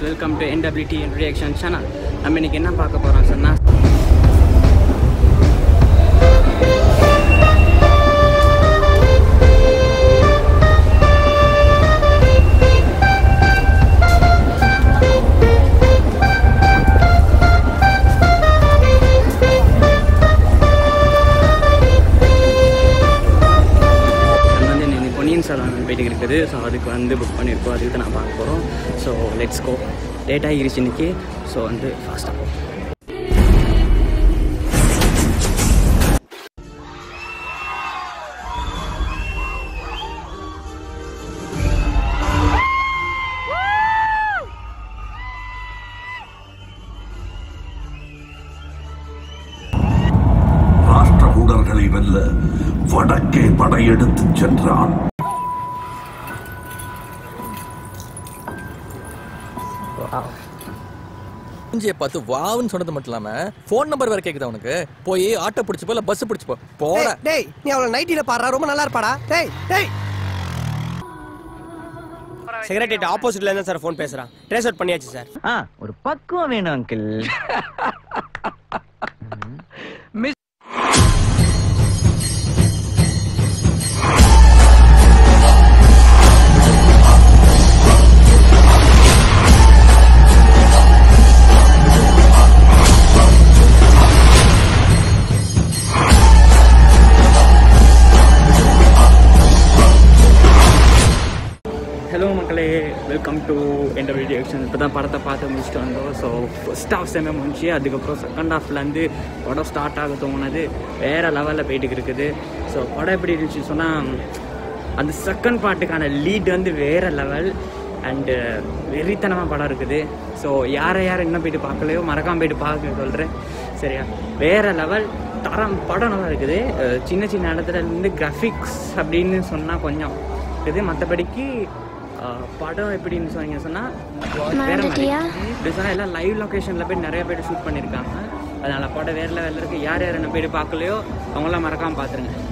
welcome to என்டபிலிட்டி reaction channel நம்ம இன்னைக்கு என்ன பார்க்க போகிறோம் சொன்னால் நம்ம வந்து இன்னைக்கு பொன்னியின் செல்வன் போயிட்டு இருக்குது ஸோ அதுக்கு வந்து புக் பண்ணியிருக்கோம் அதுக்கு தான் நான் பார்க்க போகிறோம் ஸோ லெட்ஸ் கோ லேட் ஆகிருச்சு இன்னைக்கு ஸோ வந்து ஃபாஸ்ட்டாக ராஷ்டிரகூடர்களை வெல்ல வடக்கே படையெடுத்துச் சென்றான் மூஞ்சியை பார்த்து வாவுன்னு சொன்னது மட்டும் இல்லாம ஃபோன் நம்பர் வேற கேக்குதா உனக்கு போய் ஆட்டோ பிடிச்சு போ இல்ல பஸ் பிடிச்சு போ போட டேய், டேய் நீ அவள நைட்டில பாடுறா ரொம்ப நல்லா இருப்பாடா டேய் டேய் செக்ரட்டரி ஆப்போசிட்ல இருந்தா சார் ஃபோன் பேசுறான் ட்ரேஸ் அவுட் பண்ணியாச்சு சார் ஆ ஒரு பக்குவம் வேணும் அங்கிள் ஹலோ மக்களே வெல்கம் டு என்ற வீடியோ ஆக்ஷன் இப்போ தான் படத்தை பார்த்து முடிச்சுட்டு வந்தோம் ஸோ ஃபர்ஸ்ட் ஹாஃப் செம்ம முடிஞ்சு அதுக்கப்புறம் செகண்ட் ஹாஃப்லேருந்து படம் ஸ்டார்ட் ஆக தோணுனது வேறு லெவலில் போயிட்டு இருக்குது ஸோ படம் எப்படி இருந்துச்சு சொன்னால் அந்த செகண்ட் பார்ட்டுக்கான லீட் வந்து வேறு லெவல் அண்டு வெறித்தனமாக படம் இருக்குது ஸோ யாரை யார் இன்னும் போயிட்டு பார்க்கலையோ மறக்காம போயிட்டு பார்க்க சொல்கிறேன் சரியா வேறு லெவல் தரம் படம் நல்லா இருக்குது அஹ் சின்ன சின்ன இடத்துல இருந்து கிராஃபிக்ஸ் அப்படின்னு சொன்னால் கொஞ்சம் இருக்குது மற்றபடிக்கு ஆஹ் படம் எப்படின்னு சொன்னீங்க சொன்னால் வேற மாதிரி இப்படி சொன்னால் எல்லாம் லைவ் லொக்கேஷனில் போய் நிறைய பேர் ஷூட் பண்ணியிருக்காங்க அதனால் படம் வேறு லெவலில் இருக்குது யார் யார் என்ன போய் பார்க்கலையோ அவங்களாம் மறக்காமல் பார்த்துருங்க